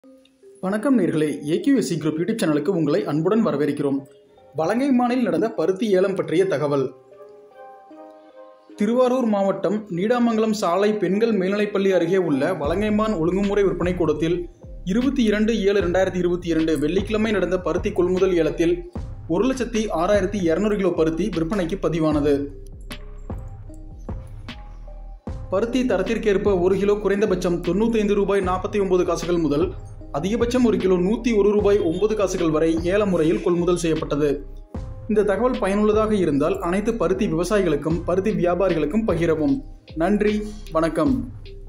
வணக்கம் நேர்களே AQSC group YouTube சேனலுக்கு உங்களை அன்புடன் வரவேற்கிறோம் வலங்கைமானில் நடந்த பருத்தி ஏலம் பற்றிய தகவல் திருவாரூர் மாவட்டம் நீடாமங்கலம் சாலை பெண்கள் மேல்நிலைப்பள்ளி அருகே உள்ள வலங்கைமான் ஒழுங்குமுறை விற்பனை கூடத்தில் இருபத்தி இரண்டு ஏழு ரெண்டாயிரத்தி இருபத்தி இரண்டு வெள்ளிக்கிழமை நடந்த பருத்தி கொள்முதல் ஏலத்தில் ஒரு லட்சத்தி ஆறாயிரத்தி இரநூறு கிலோ பருத்தி விற்பனைக்கு பதிவானது பருத்தி தரத்திற்கேற்ப ஒரு கிலோ குறைந்தபட்சம் தொண்ணூத்தைந்து ரூபாய் நாற்பத்தி ஒன்பது காசுகள் முதல் அதிகபட்சம் ஒரு கிலோ நூற்றி ஒரு ரூபாய் ஒன்பது காசுகள் வரை ஏல முறையில் கொள்முதல் செய்யப்பட்டது இந்த தகவல் பயனுள்ளதாக இருந்தால் அனைத்து பருத்தி விவசாயிகளுக்கும் பருத்தி வியாபாரிகளுக்கும் பகிரவும் நன்றி வணக்கம்